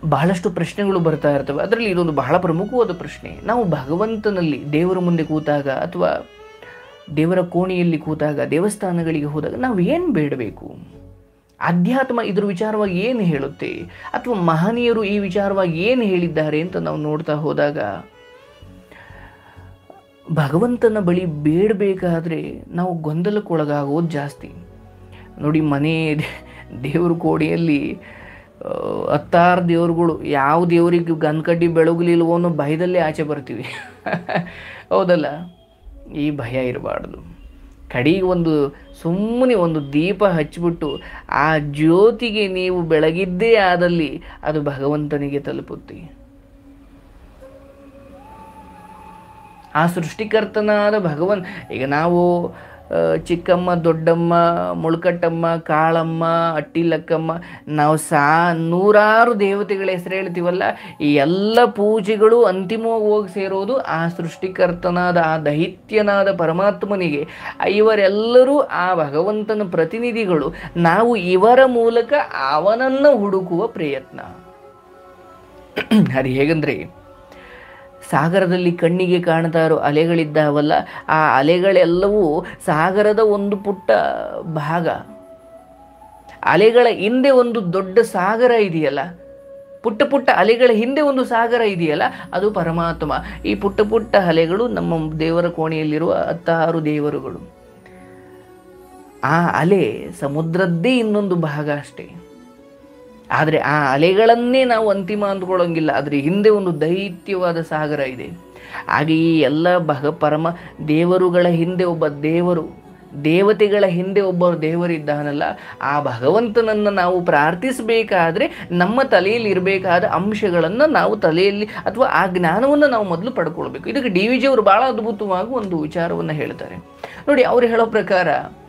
ಬಹಳಷ್ಟು ಪ್ರಶ್ನೆಗಳು ಬರ್ತಾ ಇರ್ತವೆ ಅದರಲ್ಲಿ ಇದೊಂದು ಬಹಳ ಪ್ರಮುಖವಾದ ಪ್ರಶ್ನೆ ನಾವು ಭಗವಂತನಲ್ಲಿ ದೇವರ ಮುಂದೆ ಕೂತಾಗ ಅಥವಾ ದೇವರ ಕೋಣೆಯಲ್ಲಿ ಕೂತಾಗ ದೇವಸ್ಥಾನಗಳಿಗೆ ಹೋದಾಗ ನಾವು ಏನು ಬೇಡಬೇಕು ಅಧ್ಯಾತ್ಮ ಇದ್ರ ವಿಚಾರವಾಗಿ ಏನು ಹೇಳುತ್ತೆ ಅಥವಾ ಮಹನೀಯರು ಈ ವಿಚಾರವಾಗಿ ಏನು ಹೇಳಿದ್ದಾರೆ ಅಂತ ನಾವು ನೋಡ್ತಾ ಹೋದಾಗ ಭಗವಂತನ ಬಳಿ ಬೇಡಬೇಕಾದ್ರೆ ನಾವು ಗೊಂದಲಕ್ಕೊಳಗಾಗೋದು ಜಾಸ್ತಿ ನೋಡಿ ಮನೆ ದೇವ್ರ ಕೋಣೆಯಲ್ಲಿ ಆ, ಹತ್ತಾರು ದೇವ್ರುಗಳು ಯಾವ ದೇವರಿಗೆ ಗನ್ಕಡ್ಡಿ ಬೆಳಗಲಿಲ್ವೋ ಅನ್ನೋ ಭಯದಲ್ಲೇ ಆಚೆ ಬರ್ತೀವಿ ಹೌದಲ್ಲ ಈ ಭಯ ಇರಬಾರ್ದು ಕಡೆಗೆ ಒಂದು ಸುಮ್ಮನೆ ಒಂದು ದೀಪ ಹಚ್ಚಿಬಿಟ್ಟು ಆ ಜ್ಯೋತಿಗೆ ನೀವು ಬೆಳಗಿದ್ದೇ ಆದಲ್ಲಿ ಅದು ಭಗವಂತನಿಗೆ ತಲುಪುತ್ತೆ ಆ ಸೃಷ್ಟಿಕರ್ತನಾದ ಭಗವನ್ ಈಗ ನಾವು ಆ, ಚಿಕ್ಕಮ್ಮ ದೊಡ್ಡಮ್ಮ ಮುಳ್ಕಟ್ಟಮ್ಮ ಕಾಳಮ್ಮ ಅಟ್ಟಿಲಕ್ಕಮ್ಮ ನಾವು ಸಾ ನೂರಾರು ದೇವತೆಗಳ ಹೆಸರು ಹೇಳ್ತೀವಲ್ಲ ಈ ಎಲ್ಲ ಪೂಜೆಗಳು ಅಂತಿಮವಾಗಿ ಹೋಗಿ ಸೇರೋದು ಆ ಸೃಷ್ಟಿಕರ್ತನಾದ ಆ ದೈತ್ಯನಾದ ಪರಮಾತ್ಮನಿಗೆ ಇವರೆಲ್ಲರೂ ಆ ಭಗವಂತನ ಪ್ರತಿನಿಧಿಗಳು ನಾವು ಇವರ ಮೂಲಕ ಅವನನ್ನು ಹುಡುಕುವ ಪ್ರಯತ್ನ ಅದು ಹೇಗಂದ್ರೆ ಸಾಗರದಲ್ಲಿ ಕಣ್ಣಿಗೆ ಕಾಣ್ತಾ ಇರೋ ಅಲೆಗಳಿದ್ದಾವಲ್ಲ ಆ ಅಲೆಗಳೆಲ್ಲವೂ ಸಾಗರದ ಒಂದು ಪುಟ್ಟ ಭಾಗ ಅಲೆಗಳ ಹಿಂದೆ ಒಂದು ದೊಡ್ಡ ಸಾಗರ ಇದೆಯಲ್ಲ ಪುಟ್ಟ ಪುಟ್ಟ ಅಲೆಗಳ ಹಿಂದೆ ಒಂದು ಸಾಗರ ಇದೆಯಲ್ಲ ಅದು ಪರಮಾತ್ಮ ಈ ಪುಟ್ಟ ಪುಟ್ಟ ಅಲೆಗಳು ನಮ್ಮ ದೇವರ ಕೋಣೆಯಲ್ಲಿರುವ ಹತ್ತಾರು ದೇವರುಗಳು ಆ ಅಲೆ ಸಮುದ್ರದ್ದೇ ಇನ್ನೊಂದು ಭಾಗ ಅಷ್ಟೇ ಆದರೆ ಆ ಅಲೆಗಳನ್ನೇ ನಾವು ಅಂತಿಮ ಅಂದ್ಕೊಳ್ಳೋಂಗಿಲ್ಲ ಅದ್ರ ಹಿಂದೆ ಒಂದು ದೈತ್ಯವಾದ ಸಾಗರ ಇದೆ ಹಾಗೆ ಈ ಎಲ್ಲ ಭಗ ಪರಮ ದೇವರುಗಳ ಹಿಂದೆ ಒಬ್ಬ ದೇವರು ದೇವತೆಗಳ ಹಿಂದೆ ಒಬ್ಬ ದೇವರಿದ್ದಾನಲ್ಲ ಆ ಭಗವಂತನನ್ನು ನಾವು ಪ್ರಾರ್ಥಿಸಬೇಕಾದ್ರೆ ನಮ್ಮ ತಲೆಯಲ್ಲಿ ಇರಬೇಕಾದ ಅಂಶಗಳನ್ನು ನಾವು ತಲೆಯಲ್ಲಿ ಅಥವಾ ಆ ಜ್ಞಾನವನ್ನು ನಾವು ಮೊದಲು ಪಡ್ಕೊಳ್ಬೇಕು ಇದಕ್ಕೆ ಡಿ ವಿ ಜಿ ಅವರು ಭಾಳ ಅದ್ಭುತವಾಗಿ ಒಂದು ವಿಚಾರವನ್ನು ಹೇಳ್ತಾರೆ ನೋಡಿ ಅವ್ರು ಹೇಳೋ ಪ್ರಕಾರ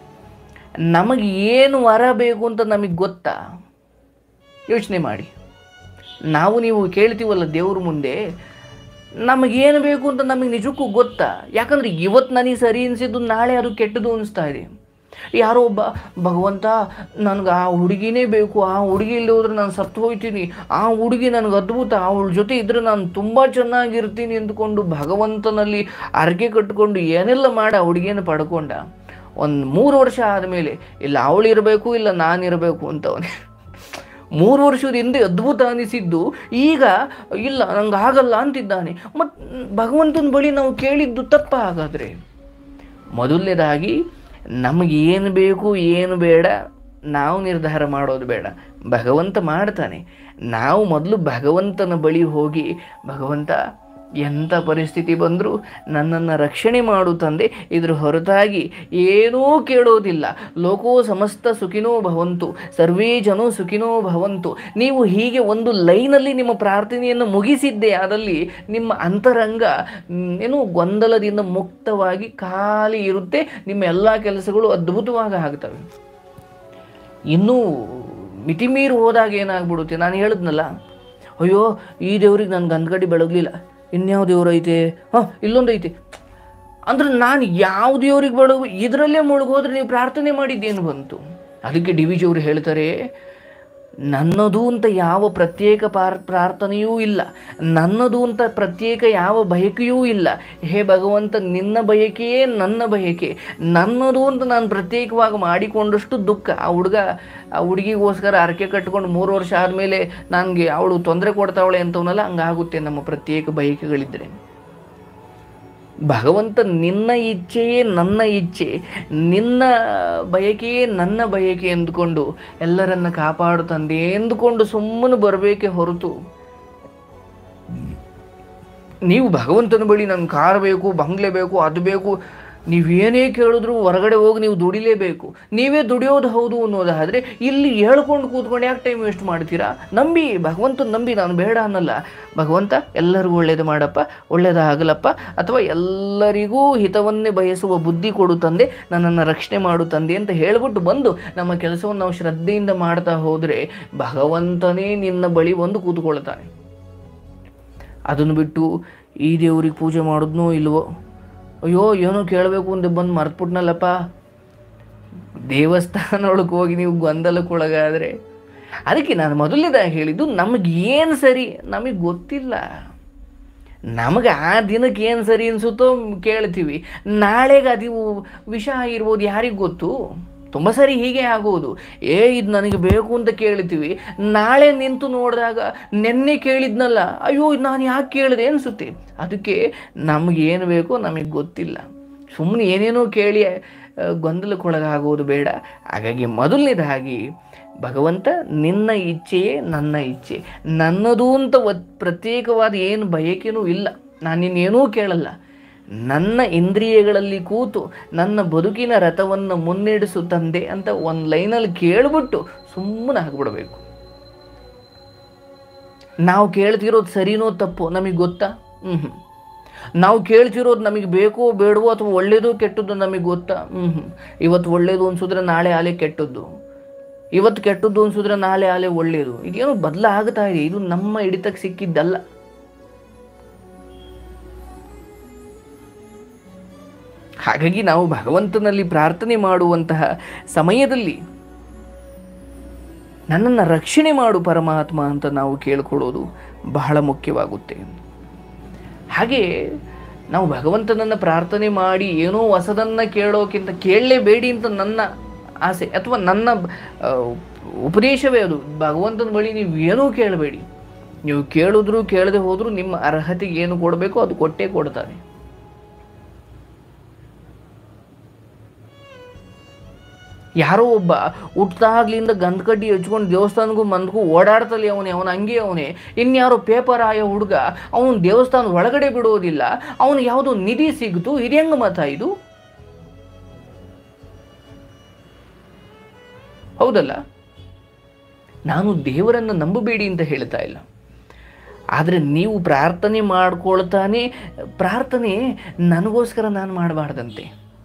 ನಮಗೆ ಏನು ವರ ಬೇಕು ಅಂತ ನಮಗೆ ಗೊತ್ತಾ ಯೋಚನೆ ಮಾಡಿ ನಾವು ನೀವು ಕೇಳ್ತೀವಲ್ಲ ದೇವ್ರ ಮುಂದೆ ನಮಗೇನು ಬೇಕು ಅಂತ ನಮಗೆ ನಿಜಕ್ಕೂ ಗೊತ್ತಾ ಯಾಕಂದ್ರೆ ಇವತ್ತು ನನಗೆ ಸರಿ ಅನಿಸಿದ್ದು ನಾಳೆ ಅದು ಕೆಟ್ಟದು ಅನಿಸ್ತಾ ಇದೆ ಯಾರೋ ಒಬ್ಬ ಭಗವಂತ ನನಗೆ ಆ ಹುಡುಗಿನೇ ಬೇಕು ಆ ಹುಡುಗಿ ಇಲ್ಲಿ ಹೋದ್ರೆ ನಾನು ಸತ್ತು ಹೋಗ್ತೀನಿ ಆ ಹುಡುಗಿ ನನಗೆ ಅದ್ಭುತ ಅವಳ ಜೊತೆ ಇದ್ರೆ ನಾನು ತುಂಬ ಚೆನ್ನಾಗಿರ್ತೀನಿ ಅಂದ್ಕೊಂಡು ಭಗವಂತನಲ್ಲಿ ಅರ್ಗೆ ಕಟ್ಕೊಂಡು ಏನೆಲ್ಲ ಮಾಡಿ ಆ ಹುಡುಗಿಯನ್ನು ಪಡ್ಕೊಂಡ ಒಂದು ಮೂರು ವರ್ಷ ಆದಮೇಲೆ ಇಲ್ಲ ಅವಳಿರಬೇಕು ಇಲ್ಲ ನಾನಿರಬೇಕು ಅಂತವನೇ ಮೂರು ವರ್ಷದ ಹಿಂದೆ ಅದ್ಭುತ ಅನಿಸಿದ್ದು ಈಗ ಇಲ್ಲ ನಂಗೆ ಆಗಲ್ಲ ಅಂತಿದ್ದಾನೆ ಮತ್ತು ಭಗವಂತನ ಬಳಿ ನಾವು ಕೇಳಿದ್ದು ತಪ್ಪ ಹಾಗಾದರೆ ಮೊದಲನೇದಾಗಿ ನಮಗೆ ಏನು ಬೇಕು ಏನು ಬೇಡ ನಾವು ನಿರ್ಧಾರ ಮಾಡೋದು ಬೇಡ ಭಗವಂತ ಮಾಡ್ತಾನೆ ನಾವು ಮೊದಲು ಭಗವಂತನ ಬಳಿ ಹೋಗಿ ಭಗವಂತ ಎಂಥ ಪರಿಸ್ಥಿತಿ ಬಂದರೂ ನನ್ನನ್ನು ರಕ್ಷಣೆ ಮಾಡು ತಂದೆ ಇದ್ರ ಹೊರತಾಗಿ ಏನೂ ಕೇಳೋದಿಲ್ಲ ಲೋಕೋ ಸಮಸ್ತ ಸುಖಿನೋ ಭವಂತು ಸರ್ವೇ ಜನೋ ಸುಖಿನೋ ಭವಂತು ನೀವು ಹೀಗೆ ಒಂದು ಲೈನಲ್ಲಿ ನಿಮ್ಮ ಪ್ರಾರ್ಥನೆಯನ್ನು ಮುಗಿಸಿದ್ದೇ ಆದಲ್ಲಿ ನಿಮ್ಮ ಅಂತರಂಗ ಮ್, ಏನು ಗೊಂದಲದಿಂದ ಮುಕ್ತವಾಗಿ ಖಾಲಿ ಇರುತ್ತೆ ನಿಮ್ಮ ಎಲ್ಲ ಕೆಲಸಗಳು ಅದ್ಭುತವಾಗಿ ಆಗ್ತವೆ ಇನ್ನೂ ಮಿತಿಮೀರಿ ಹೋದಾಗ ಏನಾಗ್ಬಿಡುತ್ತೆ ನಾನು ಹೇಳಿದ್ನಲ್ಲ ಅಯ್ಯೋ ಈ ದೇವ್ರಿಗೆ ನನ್ನ ಗಂಧಗಡಿ ಬೆಳಗ್ಲಿಲ್ಲ ಇನ್ಯಾವ ದೇವ್ರು ಐತೆ ಹಾಂ ಇಲ್ಲೊಂದು ಐತೆ ಅಂದ್ರೆ ನಾನು ಯಾವ ದೇವ್ರಿಗೆ ಬೆಳಗು ಇದರಲ್ಲೇ ಮುಳುಗೋದ್ರೆ ನೀವು ಪ್ರಾರ್ಥನೆ ಮಾಡಿದ್ದೇನು ಬಂತು ಅದಕ್ಕೆ ಡಿ ವಿ ಜಿ ಅವರು ಹೇಳ್ತಾರೆ ನನ್ನದು ಅಂತ ಯಾವ ಪ್ರತ್ಯೇಕ ಪಾರ್ ಪ್ರಾರ್ಥನೆಯೂ ಇಲ್ಲ ನನ್ನದು ಅಂತ ಪ್ರತ್ಯೇಕ ಯಾವ ಬಯಕೆಯೂ ಇಲ್ಲ ಹೇ ಭಗವಂತ ನಿನ್ನ ಬಯಕೆಯೇ ನನ್ನ ಬಯಕೆ ನನ್ನದು ಅಂತ ನಾನು ಪ್ರತ್ಯೇಕವಾಗಿ ಮಾಡಿಕೊಂಡಷ್ಟು ದುಃಖ ಆ ಹುಡುಗ ಆ ಹುಡುಗಿಗೋಸ್ಕರ ಅರಕೆ ಕಟ್ಕೊಂಡು ಮೂರು ವರ್ಷ ಆದಮೇಲೆ ನನಗೆ ಅವಳು ತೊಂದರೆ ಕೊಡ್ತಾವಳೆ ಅಂತವನಲ್ಲ ಹಂಗಾಗುತ್ತೆ ನಮ್ಮ ಪ್ರತ್ಯೇಕ ಬಯಕೆಗಳಿದ್ದರೆ ಭಗವಂತ ನಿನ್ನ ಇಚ್ಛೆಯೇ ನನ್ನ ಇಚ್ಛೆ ನಿನ್ನ ಬಯಕೆಯೇ ನನ್ನ ಬಯಕೆ ಎಂದುಕೊಂಡು ಎಲ್ಲರನ್ನ ಕಾಪಾಡು ತಂದೆ ಎಂದುಕೊಂಡು ಸುಮ್ಮನೆ ಬರಬೇಕೆ ಹೊರತು ನೀವು ಭಗವಂತನ ಬಳಿ ನನ್ನ ಕಾರ್ ಬೇಕು ಬಂಗ್ಲೆ ಬೇಕು ಅದು ಬೇಕು ನೀವೇನೇ ಕೇಳಿದ್ರು ಹೊರಗಡೆ ಹೋಗಿ ನೀವು ದುಡಿಲೇಬೇಕು ನೀವೇ ದುಡಿಯೋದು ಹೌದು ಅನ್ನೋದಾದರೆ ಇಲ್ಲಿ ಹೇಳ್ಕೊಂಡು ಕೂತ್ಕೊಂಡು ಯಾಕೆ ಟೈಮ್ ವೇಸ್ಟ್ ಮಾಡ್ತೀರಾ ನಂಬಿ ಭಗವಂತನ ನಂಬಿ ನಾನು ಬೇಡ ಅನ್ನಲ್ಲ ಭಗವಂತ ಎಲ್ಲರಿಗೂ ಒಳ್ಳೇದು ಮಾಡಪ್ಪ ಒಳ್ಳೇದಾಗಲಪ್ಪ ಅಥವಾ ಎಲ್ಲರಿಗೂ ಹಿತವನ್ನೇ ಬಯಸುವ ಬುದ್ಧಿ ಕೊಡು ತಂದೆ ನನ್ನನ್ನು ರಕ್ಷಣೆ ಮಾಡು ತಂದೆ ಅಂತ ಹೇಳ್ಬಿಟ್ಟು ಬಂದು ನಮ್ಮ ಕೆಲಸವನ್ನು ನಾವು ಶ್ರದ್ಧೆಯಿಂದ ಮಾಡ್ತಾ ಹೋದರೆ ಭಗವಂತನೇ ನಿನ್ನ ಬಳಿ ಬಂದು ಕೂತ್ಕೊಳ್ತಾನೆ ಅದನ್ನು ಬಿಟ್ಟು ಈ ದೇವ್ರಿಗೆ ಪೂಜೆ ಮಾಡಿದ್ನೋ ಇಲ್ವೋ ಅಯ್ಯೋ ಏನೋ ಕೇಳಬೇಕು ಅಂತ ಬಂದು ಮರ್ತ್ಬಿಟ್ನಲ್ಲಪ್ಪ ದೇವಸ್ಥಾನ ಒಳಗೆ ಹೋಗಿ ನೀವು ಗೊಂದಲಕ್ಕೊಳಗಾದರೆ ಅದಕ್ಕೆ ನಾನು ಮೊದಲನೇದಾಗಿ ಹೇಳಿದ್ದು ನಮಗೆ ಏನು ಸರಿ ನಮಗೆ ಗೊತ್ತಿಲ್ಲ ನಮಗೆ ಆ ದಿನಕ್ಕೆ ಏನು ಸರಿ ಅನಿಸುತ್ತೋ ಕೇಳ್ತೀವಿ ನಾಳೆಗೆ ಅದು ವಿಷ ಆಗಿರ್ಬೋದು ಯಾರಿಗೆ ಗೊತ್ತು ತುಂಬ ಸರಿ ಹೀಗೆ ಆಗೋದು ಏ ಇದು ನನಗೆ ಬೇಕು ಅಂತ ಕೇಳ್ತೀವಿ ನಾಳೆ ನಿಂತು ನೋಡಿದಾಗ ನೆನ್ನೆ ಕೇಳಿದ್ನಲ್ಲ ಅಯ್ಯೋ ಇದು ನಾನು ಯಾಕೆ ಕೇಳಿದೆ ಅನಿಸುತ್ತೆ ಅದಕ್ಕೆ ನಮಗೆ ಏನು ಬೇಕೋ ನಮಗೆ ಗೊತ್ತಿಲ್ಲ ಸುಮ್ಮನೆ ಏನೇನೋ ಕೇಳಿ ಆ, ಗೊಂದಲಕ್ಕೊಳಗಾಗೋದು ಬೇಡ ಹಾಗಾಗಿ ಮೊದಲನೇದಾಗಿ ಭಗವಂತ ನಿನ್ನ ಇಚ್ಛೆಯೇ ನನ್ನ ಇಚ್ಛೆ ನನ್ನದು ಅಂತ ಒತ್ ಪ್ರತ್ಯೇಕವಾದ ಏನು ಬಯಕೆನೂ ಇಲ್ಲ ನಾನು ಇನ್ನೇನೂ ಕೇಳಲ್ಲ ನನ್ನ ಇಂದ್ರಿಯಗಳಲ್ಲಿ ಕೂತು ನನ್ನ ಬದುಕಿನ ರಥವನ್ನು ಮುನ್ನಡೆಸು ತಂದೆ ಅಂತ ಒಂದು ಲೈನಲ್ಲಿ ಕೇಳಿಬಿಟ್ಟು ಸುಮ್ಮನೆ ಆಗ್ಬಿಡ್ಬೇಕು ನಾವು ಕೇಳ್ತಿರೋದು ಸರಿನೋ ತಪ್ಪೋ ನಮಗೆ ಗೊತ್ತಾ ಹ್ಞೂ ನಾವು ಕೇಳ್ತಿರೋದು ನಮಗೆ ಬೇಕೋ ಬೇಡವೋ ಅಥವಾ ಒಳ್ಳೇದು ಕೆಟ್ಟದ್ದು ನಮಗೆ ಗೊತ್ತಾ ಹ್ಞೂ ಇವತ್ತು ಒಳ್ಳೇದು ಅನ್ಸಿದ್ರೆ ನಾಳೆ ಆಲೆ ಕೆಟ್ಟದ್ದು ಇವತ್ತು ಕೆಟ್ಟದ್ದು ಅನ್ಸಿದ್ರೆ ನಾಳೆ ಆಲೆ ಒಳ್ಳೇದು ಇದೇನೋ ಬದಲಾಗ್ತಾ ಇದೆ ಇದು ನಮ್ಮ ಹಿಡಿತಕ್ಕೆ ಸಿಕ್ಕಿದ್ದಲ್ಲ ಹಾಗಾಗಿ ನಾವು ಭಗವಂತನಲ್ಲಿ ಪ್ರಾರ್ಥನೆ ಮಾಡುವಂತಹ ಸಮಯದಲ್ಲಿ ನನ್ನನ್ನು ರಕ್ಷಣೆ ಮಾಡು ಪರಮಾತ್ಮ ಅಂತ ನಾವು ಕೇಳ್ಕೊಳ್ಳೋದು ಬಹಳ ಮುಖ್ಯವಾಗುತ್ತೆ ಹಾಗೆ ನಾವು ಭಗವಂತನನ್ನು ಪ್ರಾರ್ಥನೆ ಮಾಡಿ ಏನೋ ಹೊಸದನ್ನು ಕೇಳೋಕ್ಕಿಂತ ಕೇಳಲೇಬೇಡಿ ಅಂತ ನನ್ನ ಆಸೆ ಅಥವಾ ನನ್ನ ಆ, ಉಪದೇಶವೇ ಅದು ಭಗವಂತನ ಬಳಿ ನೀವು ಏನೂ ಕೇಳಬೇಡಿ ನೀವು ಕೇಳಿದ್ರು ಕೇಳದೆ ಹೋದರೂ ನಿಮ್ಮ ಅರ್ಹತೆಗೆ ಏನು ಕೊಡಬೇಕೋ ಅದು ಕೊಟ್ಟೇ ಕೊಡ್ತಾನೆ ಯಾರೋ ಒಬ್ಬ ಹುಟ್ಟಾಗ್ಲಿಂದ ಗಂಧಕಡ್ಡಿ ಹಚ್ಕೊಂಡು ದೇವಸ್ಥಾನಕ್ಕೂ ಮಂದಕ್ಕೂ ಓಡಾಡ್ತಲೇ ಅವನೇ ಅವನ ಹಂಗೆ ಅವನೇ ಇನ್ಯಾರೋ ಪೇಪರ್ ಆಯ ಹುಡುಗ ಅವನು ದೇವಸ್ಥಾನ ಒಳಗಡೆ ಬಿಡೋದಿಲ್ಲ ಅವನು ಯಾವುದೋ ನಿಧಿ ಸಿಗ್ತು ಇದು ಹೆಂಗ ಮತ ಇದು ಹೌದಲ್ಲ ನಾನು ದೇವರನ್ನು ನಂಬಬೇಡಿ ಅಂತ ಹೇಳ್ತಾ ಇಲ್ಲ ಆದರೆ ನೀವು ಪ್ರಾರ್ಥನೆ ಮಾಡ್ಕೊಳ್ತಾನೆ ಪ್ರಾರ್ಥನೆ ನನಗೋಸ್ಕರ ನಾನು ಮಾಡಬಾರ್ದಂತೆ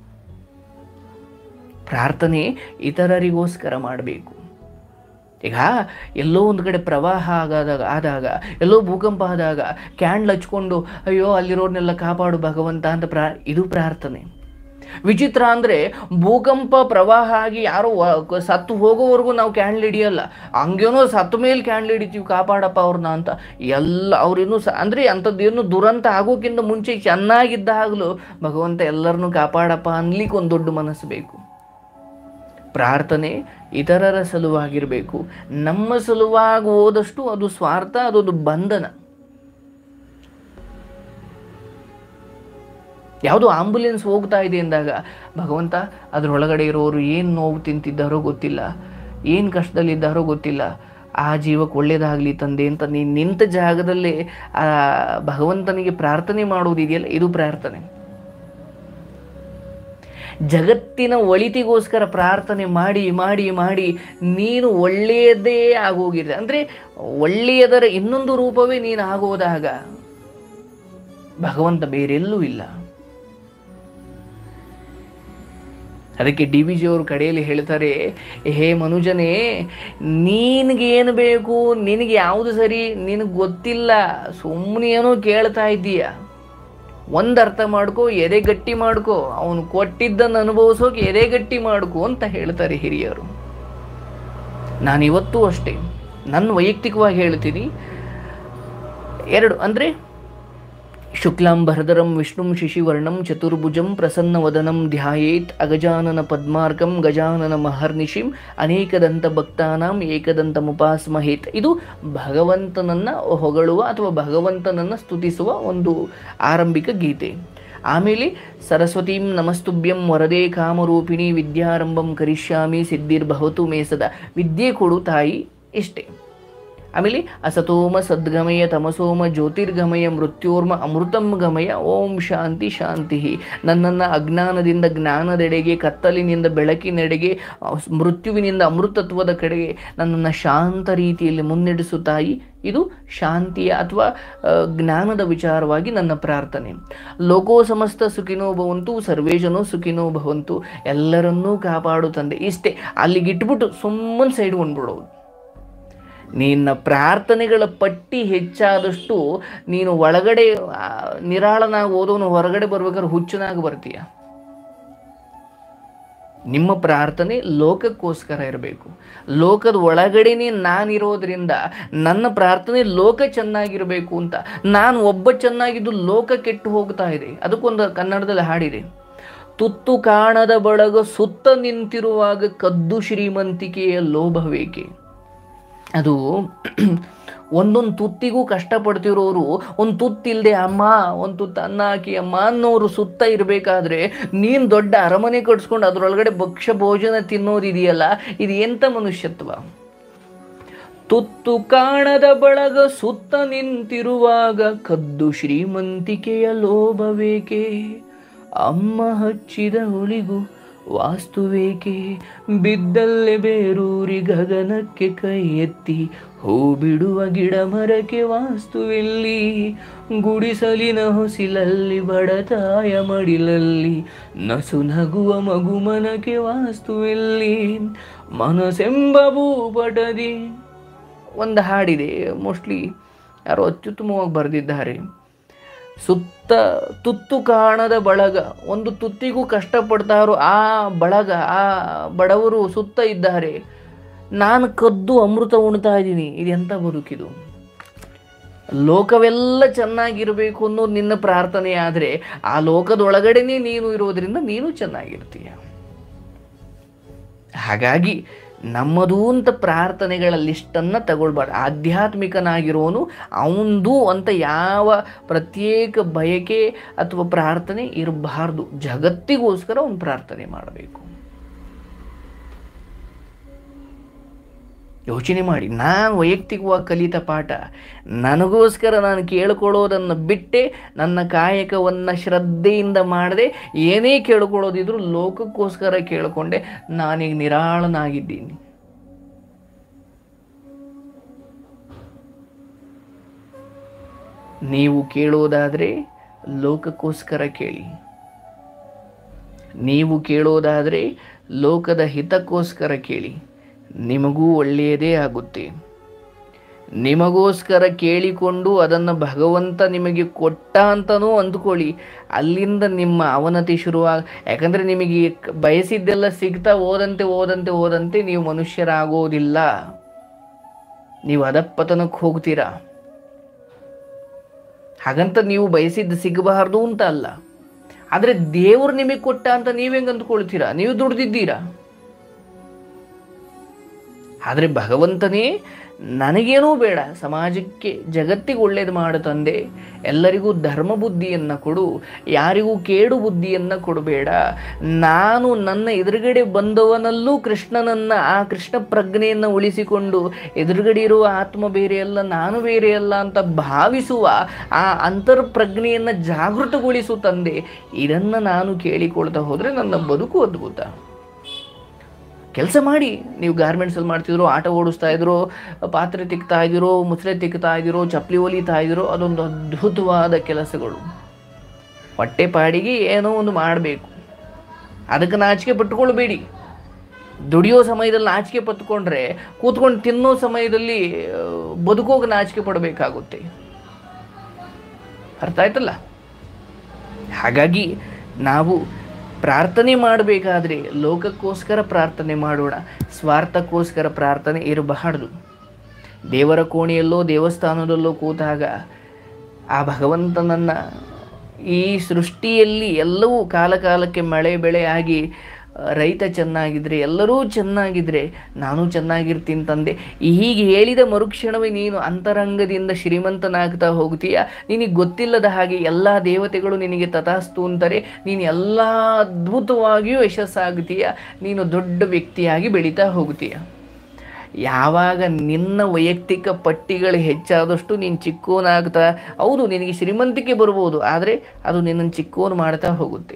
ಪ್ರಾರ್ಥನೆ ಇತರರಿಗೋಸ್ಕರ ಮಾಡಬೇಕು ಈಗ ಎಲ್ಲೋ ಒಂದು ಕಡೆ ಪ್ರವಾಹ ಆಗಾದಾಗ ಆದಾಗ ಎಲ್ಲೋ ಭೂಕಂಪ ಆದಾಗ ಕ್ಯಾಂಡ್ಲ್ ಹಚ್ಕೊಂಡು ಅಯ್ಯೋ ಅಲ್ಲಿರೋರ್ನೆಲ್ಲ ಕಾಪಾಡು ಭಗವಂತ ಅಂತ ಪ್ರಾ ಇದು ಪ್ರಾರ್ಥನೆ ವಿಚಿತ್ರ ಅಂದರೆ ಭೂಕಂಪ ಪ್ರವಾಹ ಆಗಿ ಯಾರೋ ವ- ಸತ್ತು ಹೋಗೋವರೆಗೂ ನಾವು ಕ್ಯಾಂಡ್ಲ್ ಹಿಡಿಯಲ್ಲ ಹಂಗೇನೋ ಸತ್ತ ಮೇಲೆ ಕ್ಯಾಂಡ್ಲ್ ಹಿಡಿತೀವಿ ಕಾಪಾಡಪ್ಪ ಅವ್ರನ್ನ ಅಂತ ಎಲ್ಲ ಅವ್ರೇನು ಸ ಅಂದರೆ ಅಂಥದ್ದೇನು ದುರಂತ ಆಗೋಕ್ಕಿಂತ ಮುಂಚೆ ಚೆನ್ನಾಗಿದ್ದಾಗಲೂ ಭಗವಂತ ಎಲ್ಲರನ್ನೂ ಕಾಪಾಡಪ್ಪ ಅನ್ಲಿಕ್ಕೆ ಒಂದು ದೊಡ್ಡ ಮನಸ್ಸು ಬೇಕು ಪ್ರಾರ್ಥನೆ ಇತರರ ಸಲುವಾಗಿರಬೇಕು ನಮ್ಮ ಸಲುವಾಗಿ ಹೋದಷ್ಟು ಅದು ಸ್ವಾರ್ಥ ಅದೊಂದು ಬಂಧನ ಯಾವುದೋ ಆಂಬುಲೆನ್ಸ್ ಹೋಗ್ತಾ ಇದೆ ಅಂದಾಗ ಭಗವಂತ ಅದರೊಳಗಡೆ ಇರೋರು ಏನು ನೋವು ತಿಂತಿದ್ದಾರೋ ಗೊತ್ತಿಲ್ಲ ಏನು ಕಷ್ಟದಲ್ಲಿದ್ದಾರೋ ಗೊತ್ತಿಲ್ಲ ಆ ಜೀವಕ್ಕೆ ಒಳ್ಳೇದಾಗಲಿ ತಂದೆ ಅಂತ ನೀನು ನಿಂತ ಜಾಗದಲ್ಲೇ ಆ ಭಗವಂತನಿಗೆ ಪ್ರಾರ್ಥನೆ ಮಾಡೋದಿದೆಯಲ್ಲ ಇದು ಪ್ರಾರ್ಥನೆ ಜಗತ್ತಿನ ಒಳಿತಿಗೋಸ್ಕರ ಪ್ರಾರ್ಥನೆ ಮಾಡಿ ಮಾಡಿ ಮಾಡಿ ನೀನು ಒಳ್ಳೆಯದೇ ಆಗೋಗಿದೆ ಅಂದರೆ ಒಳ್ಳೆಯದರ ಇನ್ನೊಂದು ರೂಪವೇ ನೀನು ಆಗೋದಾಗ ಭಗವಂತ ಬೇರೆಲ್ಲೂ ಇಲ್ಲ ಅದಕ್ಕೆ ಡಿ ವಿ ಜಿಯವರು ಕಡೆಯಲ್ಲಿ ಹೇಳ್ತಾರೆ ಹೇ ಮನುಜನೇ ನಿನಗೇನು ಬೇಕು ನಿನಗೆ ಯಾವುದು ಸರಿ ನಿನಗೆ ಗೊತ್ತಿಲ್ಲ ಸುಮ್ಮನೆ ಏನೋ ಕೇಳ್ತಾ ಇದ್ದೀಯ ಒಂದು ಅರ್ಥ ಮಾಡ್ಕೋ ಎದೆ ಗಟ್ಟಿ ಮಾಡ್ಕೋ ಅವನು ಕೊಟ್ಟಿದ್ದನ್ನು ಅನುಭವಿಸೋಕೆ ಎದೆ ಗಟ್ಟಿ ಮಾಡ್ಕೋ ಅಂತ ಹೇಳ್ತಾರೆ ಹಿರಿಯರು ನಾನಿವತ್ತೂ ಅಷ್ಟೇ ನನ್ನ ವೈಯಕ್ತಿಕವಾಗಿ ಹೇಳ್ತೀನಿ ಎರಡು ಅಂದರೆ ಶುಕ್ಲಾಂಬರಧರಂ ವಿಷ್ಣುಂ ಶಿಶಿವರ್ಣಂ ಚತುರ್ಭುಜಂ ಪ್ರಸನ್ನವದನಂ ಧ್ಯಾಯೇತ್ ಅಗಜಾನನ ಪದ್ಮಾರ್ಕಂ ಗಜಾನನ ಮಹರ್ನಿಶಿಂ ಅನೇಕದಂತ ಭಕ್ತಾನಾಂ ಏಕದಂತ ಮುಪಾಸ್ಮಹೇತ್ ಇದು ಭಗವಂತನನ್ನು ಹೊಗಳುವ ಅಥವಾ ಭಗವಂತನನ್ನು ಸ್ತುತಿಸುವ ಒಂದು ಆರಂಭಿಕ ಗೀತೆ ಆಮೇಲೆ ಸರಸ್ವತೀಂ ನಮಸ್ತುಭ್ಯಂ ವರದೇ ಕಾಮರೂಪಿಣಿ ವಿದ್ಯಾರಂಭಂ ಕರಿಷ್ಯಾಮಿ ಸಿದ್ಧಿರ್ಭವತು ಮೇಸದ ವಿದ್ಯೆ ಕೊಡು ತಾಯಿ ಇಷ್ಟೇ ಆಮೇಲೆ ಅಸತೋಮ ಸದ್ಗಮಯ ತಮಸೋಮ ಜ್ಯೋತಿರ್ಗಮಯ ಮೃತ್ಯೋರ್ಮ ಅಮೃತಂ ಗಮಯ ಓಂ ಶಾಂತಿ ಶಾಂತಿ ನನ್ನನ್ನು ಅಜ್ಞಾನದಿಂದ ಜ್ಞಾನದೆಡೆಗೆ ಕತ್ತಲಿನಿಂದ ಬೆಳಕಿನೆಡೆಗೆ ಅಹ್, ಮೃತ್ಯುವಿನಿಂದ ಅಮೃತತ್ವದ ಕಡೆಗೆ ನನ್ನನ್ನು ಶಾಂತ ರೀತಿಯಲ್ಲಿ ಮುನ್ನಡೆಸು ತಾಯಿ ಇದು ಶಾಂತಿಯ ಅಥವಾ ಅಹ್, ಜ್ಞಾನದ ವಿಚಾರವಾಗಿ ನನ್ನ ಪ್ರಾರ್ಥನೆ ಲೋಕೋ ಸಮಸ್ತ ಸುಖಿನೋ ಭವಂತು ಸರ್ವೇ ಜನೋ ಸುಖಿನೋ ಭವಂತು ಎಲ್ಲರನ್ನೂ ಕಾಪಾಡು ತಂದೆ ಇಷ್ಟೇ ಅಲ್ಲಿಗಿಟ್ಬಿಟ್ಟು ಸುಮ್ಮನೆ ಸೈಡ್ ಕೊಂಡ್ಬಿಡೋದು ನಿನ್ನ ಪ್ರಾರ್ಥನೆಗಳ ಪಟ್ಟಿ ಹೆಚ್ಚಾದಷ್ಟು ನೀನು ಒಳಗಡೆ ಆ, ನಿರಾಳನಾಗಿ ಓದೋನು ಹೊರಗಡೆ ಬರ್ಬೇಕಾದ್ರೆ ಹುಚ್ಚನಾಗಿ ಬರ್ತೀಯ ನಿಮ್ಮ ಪ್ರಾರ್ಥನೆ ಲೋಕಕ್ಕೋಸ್ಕರ ಇರಬೇಕು ಲೋಕದ ಒಳಗಡೆನೇ ನಾನಿರೋದ್ರಿಂದ ನನ್ನ ಪ್ರಾರ್ಥನೆ ಲೋಕ ಚೆನ್ನಾಗಿರಬೇಕು ಅಂತ ನಾನು ಒಬ್ಬ ಚೆನ್ನಾಗಿದ್ದು ಲೋಕ ಕೆಟ್ಟು ಹೋಗ್ತಾ ಇದೆ ಅದಕ್ಕೊಂದು ಕನ್ನಡದಲ್ಲಿ ಹಾಡಿದೆ ತುತ್ತು ಕಾಣದ ಬಳಗ ಸುತ್ತ ನಿಂತಿರುವಾಗ ಕದ್ದು ಶ್ರೀಮಂತಿಕೆಯ ಲೋಭವೇಕೆ ಅದು ಒಂದೊಂದು ತುತ್ತಿಗೂ ಕಷ್ಟಪಡ್ತಿರೋರು ಒಂದು ತುತ್ತಿಲ್ಲದೆ ಅಮ್ಮ ಒಂದು ತುತ್ತು ಅನ್ನ ಹಾಕಿ ಅಮ್ಮ ಅನ್ನೋರು ಸುತ್ತ ಇರಬೇಕಾದ್ರೆ ನೀನು ದೊಡ್ಡ ಅರಮನೆ ಕಟ್ಸ್ಕೊಂಡು ಅದರೊಳಗಡೆ ಭಕ್ಷ್ಯ ಭೋಜನ ತಿನ್ನೋದಿದೆಯಲ್ಲ ಇದು ಎಂಥ ಮನುಷ್ಯತ್ವ ತುತ್ತು ಕಾಣದ ಬಳಗ ಸುತ್ತ ನಿಂತಿರುವಾಗ ಕದ್ದು ಶ್ರೀಮಂತಿಕೆಯ ಲೋಭವೇಕೆ ಅಮ್ಮ ಹಚ್ಚಿದ ಹುಳಿಗೂ ವಾಸ್ತುವೇಕೆ ಬಿದ್ದಲ್ಲೇ ಬೇರೂರಿ ಗಗನಕ್ಕೆ ಕೈ ಎತ್ತಿ ಹೂ ಬಿಡುವ ಗಿಡ ಮರಕ್ಕೆ ವಾಸ್ತುವೆಲ್ಲಿ ಗುಡಿಸಲಿನ ಹೊಸಿಲಲ್ಲಿ ಬಡತಾಯ ಮಡಿಲಲ್ಲಿ ನಸು ನಗುವ ಮಗು ಮನಕ್ಕೆ ವಾಸ್ತುವೆಲ್ಲಿ ಮನಸೆಂಬ ಭೂಪಟದಿ ಒಂದು ಹಾಡಿದೆ ಮೋಸ್ಟ್ಲಿ ಯಾರೋ ಅತ್ಯುತ್ತಮವಾಗಿ ಬರೆದಿದ್ದಾರೆ ಸುತ್ತ ತುತ್ತು ಕಾಣದ ಬಳಗ ಒಂದು ತುತ್ತಿಗೂ ಕಷ್ಟಪಡ್ತಾರೋ ಆ ಬಳಗ ಆ ಬಡವರು ಸುತ್ತ ಇದ್ದಾರೆ ನಾನು ಕದ್ದು ಅಮೃತ ಉಣ್ತಾ ಇದ್ದೀನಿ ಇದೆಂಥ ಬದುಕಿದು ಲೋಕವೆಲ್ಲ ಚೆನ್ನಾಗಿರಬೇಕು ಅನ್ನೋದು ನಿನ್ನ ಪ್ರಾರ್ಥನೆ ಆದರೆ ಆ ಲೋಕದೊಳಗಡೆನೇ ನೀನು ಇರೋದ್ರಿಂದ ನೀನು ಚೆನ್ನಾಗಿರ್ತೀಯ ಹಾಗಾಗಿ ನಮ್ಮದು ಅಂತ ಪ್ರಾರ್ಥನೆಗಳ ಲಿಸ್ಟನ್ನು ತಗೊಳ್ಬಾರ್ದು ಆಧ್ಯಾತ್ಮಿಕನಾಗಿರೋನು ಅವಂದು ಅಂತ ಯಾವ ಪ್ರತ್ಯೇಕ ಬಯಕೆ ಅಥವಾ ಪ್ರಾರ್ಥನೆ ಇರಬಾರ್ದು ಜಗತ್ತಿಗೋಸ್ಕರ ಅವನು ಪ್ರಾರ್ಥನೆ ಮಾಡಬೇಕು ಯೋಚನೆ ಮಾಡಿ ನಾನು ವೈಯಕ್ತಿಕವಾಗಿ ಕಲಿತ ಪಾಠ ನನಗೋಸ್ಕರ ನಾನು ಕೇಳ್ಕೊಳ್ಳೋದನ್ನು ಬಿಟ್ಟೆ ನನ್ನ ಕಾಯಕವನ್ನು ಶ್ರದ್ಧೆಯಿಂದ ಮಾಡದೆ ಏನೇ ಕೇಳ್ಕೊಳ್ಳೋದಿದ್ರು ಲೋಕಕ್ಕೋಸ್ಕರ ಕೇಳಿಕೊಂಡೆ ನಾನೀಗ ನಿರಾಳನಾಗಿದ್ದೀನಿ ನೀವು ಕೇಳೋದಾದರೆ ಲೋಕಕ್ಕೋಸ್ಕರ ಕೇಳಿ ನೀವು ಕೇಳೋದಾದರೆ ಲೋಕದ ಹಿತಕ್ಕೋಸ್ಕರ ಕೇಳಿ ನಿಮಗೂ ಒಳ್ಳೆಯದೇ ಆಗುತ್ತೆ ನಿಮಗೋಸ್ಕರ ಕೇಳಿಕೊಂಡು ಅದನ್ನು ಭಗವಂತ ನಿಮಗೆ ಕೊಟ್ಟ ಅಂತನೂ ಅಂದ್ಕೊಳ್ಳಿ ಅಲ್ಲಿಂದ ನಿಮ್ಮ ಅವನತಿ ಶುರುವಾಗ ಯಾಕಂದರೆ ನಿಮಗೆ ಕ- ಬಯಸಿದ್ದೆಲ್ಲ ಸಿಗ್ತಾ ಹೋದಂತೆ ಹೋದಂತೆ ಹೋದಂತೆ ನೀವು ಮನುಷ್ಯರಾಗೋದಿಲ್ಲ ನೀವು ಅಧಪ್ಪತನಕ್ಕೆ ಹೋಗ್ತೀರಾ ಹಾಗಂತ ನೀವು ಬಯಸಿದ್ದು ಸಿಗಬಾರ್ದು ಅಂತ ಅಲ್ಲ ಆದರೆ ದೇವರು ನಿಮಗೆ ಕೊಟ್ಟ ಅಂತ ನೀವ್ ಹೆಂಗ್ ಅಂದ್ಕೊಳ್ತೀರಾ ನೀವು ದುಡ್ದಿದ್ದೀರಾ ಆದರೆ ಭಗವಂತನೇ ನನಗೇನೂ ಬೇಡ ಸಮಾಜಕ್ಕೆ ಜಗತ್ತಿಗೆ ಒಳ್ಳೇದು ಮಾಡು ತಂದೆ ಎಲ್ಲರಿಗೂ ಧರ್ಮ ಬುದ್ಧಿಯನ್ನು ಕೊಡು ಯಾರಿಗೂ ಕೇಡು ಬುದ್ಧಿಯನ್ನು ಕೊಡಬೇಡ ನಾನು ನನ್ನ ಎದುರುಗಡೆ ಬಂದವನಲ್ಲೂ ಕೃಷ್ಣನನ್ನು ಆ ಕೃಷ್ಣ ಪ್ರಜ್ಞೆಯನ್ನು ಉಳಿಸಿಕೊಂಡು ಎದುರುಗಡೆ ಇರುವ ಆತ್ಮ ಬೇರೆಯಲ್ಲ ನಾನು ಬೇರೆಯಲ್ಲ ಅಂತ ಭಾವಿಸುವ ಆ ಅಂತರ್ಪ್ರಜ್ಞೆಯನ್ನು ಜಾಗೃತಗೊಳಿಸು ತಂದೆ ಇದನ್ನು ನಾನು ಕೇಳಿಕೊಳ್ತಾ ಹೋದರೆ ನನ್ನ ಬದುಕು ಅದ್ಭುತ ಕೆಲಸ ಮಾಡಿ ನೀವು ಗಾರ್ಮೆಂಟ್ಸಲ್ಲಿ ಮಾಡ್ತಿದ್ರು ಆಟ ಓಡಿಸ್ತಾ ಇದ್ರು ಪಾತ್ರೆ ತಿಕ್ತಾ ಇದ್ದೀರೋ ಮುಸ್ರೆ ತಿಕ್ತಾ ಇದ್ದೀರೋ ಚಪ್ಪಲಿ ಹೊಲಿತಾ ಇದ್ದೀರೋ ಅದೊಂದು ಅದ್ಭುತವಾದ ಕೆಲಸಗಳು ಹೊಟ್ಟೆ ಪಾಡಿಗೆ ಏನೋ ಒಂದು ಮಾಡಬೇಕು ಅದಕ್ಕೆ ನಾಚಿಕೆ ಪಟ್ಟುಕೊಳ್ಬೇಡಿ ದುಡಿಯೋ ಸಮಯದಲ್ಲಿ ನಾಚಿಕೆ ಪತ್ಕೊಂಡ್ರೆ ಕೂತ್ಕೊಂಡು ತಿನ್ನೋ ಸಮಯದಲ್ಲಿ ಆ, ಬದುಕೋಗಿ ನಾಚಿಕೆ ಪಡಬೇಕಾಗುತ್ತೆ ಅರ್ಥ ಆಯ್ತಲ್ಲ ಹಾಗಾಗಿ ನಾವು ಪ್ರಾರ್ಥನೆ ಮಾಡಬೇಕಾದ್ರೆ ಲೋಕಕ್ಕೋಸ್ಕರ ಪ್ರಾರ್ಥನೆ ಮಾಡೋಣ ಸ್ವಾರ್ಥಕ್ಕೋಸ್ಕರ ಪ್ರಾರ್ಥನೆ ಇರಬಾರ್ದು ದೇವರ ಕೋಣೆಯಲ್ಲೋ ದೇವಸ್ಥಾನದಲ್ಲೋ ಕೂತಾಗ ಆ ಭಗವಂತನನ್ನು ಈ ಸೃಷ್ಟಿಯಲ್ಲಿ ಎಲ್ಲವೂ ಕಾಲ ಕಾಲಕ್ಕೆ ಮಳೆ ಬೆಳೆ ಆಗಿ ಆ, ರೈತ ಚೆನ್ನಾಗಿದ್ರೆ ಎಲ್ಲರೂ ಚೆನ್ನಾಗಿದ್ರೆ ನಾನು ಚೆನ್ನಾಗಿರ್ತೀನಿ ತಂದೆ ಹೀಗೆ ಹೇಳಿದ ಮರುಕ್ಷಣವೇ ನೀನು ಅಂತರಂಗದಿಂದ ಶ್ರೀಮಂತನಾಗ್ತಾ ಹೋಗ್ತೀಯ ನಿನಗೆ ಗೊತ್ತಿಲ್ಲದ ಹಾಗೆ ಎಲ್ಲ ದೇವತೆಗಳು ನಿನಗೆ ತಥಾಸ್ತು ಅಂತಾರೆ ನೀನು ಎಲ್ಲ ಅದ್ಭುತವಾಗಿಯೂ ಯಶಸ್ಸಾಗ್ತೀಯ ನೀನು ದೊಡ್ಡ ವ್ಯಕ್ತಿಯಾಗಿ ಬೆಳೀತಾ ಹೋಗ್ತೀಯ ಯಾವಾಗ ನಿನ್ನ ವೈಯಕ್ತಿಕ ಪಟ್ಟಿಗಳು ಹೆಚ್ಚಾದಷ್ಟು ನೀನು ಚಿಕ್ಕೋನಾಗ್ತಾ ಹೌದು ನಿನಗೆ ಶ್ರೀಮಂತಿಕೆ ಬರ್ಬೋದು ಆದರೆ ಅದು ನಿನ್ನನ್ನು ಚಿಕ್ಕೋನು ಮಾಡ್ತಾ ಹೋಗುತ್ತೆ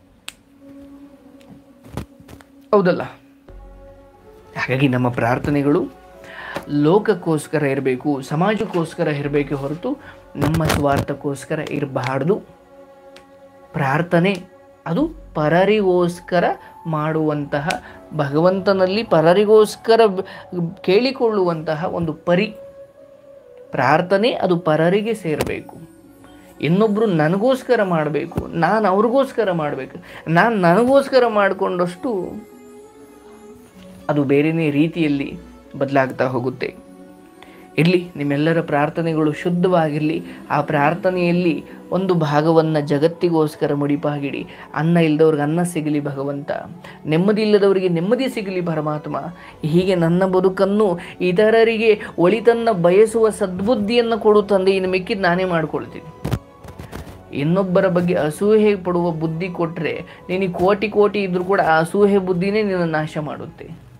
ಹೌದಲ್ಲ ಹಾಗಾಗಿ ನಮ್ಮ ಪ್ರಾರ್ಥನೆಗಳು ಲೋಕಕ್ಕೋಸ್ಕರ ಇರಬೇಕು ಸಮಾಜಕ್ಕೋಸ್ಕರ ಇರಬೇಕೆ ಹೊರತು ನಮ್ಮ ಸ್ವಾರ್ಥಕ್ಕೋಸ್ಕರ ಇರಬಾರ್ದು ಪ್ರಾರ್ಥನೆ ಅದು ಪರರಿಗೋಸ್ಕರ ಮಾಡುವಂತಹ ಭಗವಂತನಲ್ಲಿ ಪರರಿಗೋಸ್ಕರ ಬ- ಕೇಳಿಕೊಳ್ಳುವಂತಹ ಒಂದು ಪರಿ ಪ್ರಾರ್ಥನೆ ಅದು ಪರರಿಗೆ ಸೇರಬೇಕು ಇನ್ನೊಬ್ಬರು ನನಗೋಸ್ಕರ ಮಾಡಬೇಕು ನಾನು ಅವ್ರಿಗೋಸ್ಕರ ಮಾಡಬೇಕು ನಾನು ನನಗೋಸ್ಕರ ಮಾಡಿಕೊಂಡಷ್ಟು ಅದು ಬೇರೆಯೇ ರೀತಿಯಲ್ಲಿ ಬದಲಾಗ್ತಾ ಹೋಗುತ್ತೆ ಇರಲಿ ನಿಮ್ಮೆಲ್ಲರ ಪ್ರಾರ್ಥನೆಗಳು ಶುದ್ಧವಾಗಿರಲಿ ಆ ಪ್ರಾರ್ಥನೆಯಲ್ಲಿ ಒಂದು ಭಾಗವನ್ನು ಜಗತ್ತಿಗೋಸ್ಕರ ಮುಡಿಪಾಗಿಡಿ ಅನ್ನ ಇಲ್ಲದವ್ರಿಗೆ ಅನ್ನ ಸಿಗಲಿ ಭಗವಂತ ನೆಮ್ಮದಿ ಇಲ್ಲದವರಿಗೆ ನೆಮ್ಮದಿ ಸಿಗಲಿ ಪರಮಾತ್ಮ ಹೀಗೆ ನನ್ನ ಬದುಕನ್ನು ಇತರರಿಗೆ ಒಳಿತನ್ನು ಬಯಸುವ ಸದ್ಬುದ್ಧಿಯನ್ನು ಕೊಡು ತಂದೆ ಇನ್ನು ಮಿಕ್ಕಿದ್ದು ನಾನೇ ಮಾಡ್ಕೊಳ್ತೀನಿ ಇನ್ನೊಬ್ಬರ ಬಗ್ಗೆ ಅಸೂಹೆ ಪಡುವ ಬುದ್ಧಿ ಕೊಟ್ಟರೆ ನಿನಗೆ ಕೋಟಿ ಕೋಟಿ ಇದ್ರೂ ಕೂಡ ಆ ಅಸೂಹೆ ಬುದ್ಧಿನೇ ನಿನ್ನ ನಾಶ ಮಾಡುತ್ತೆ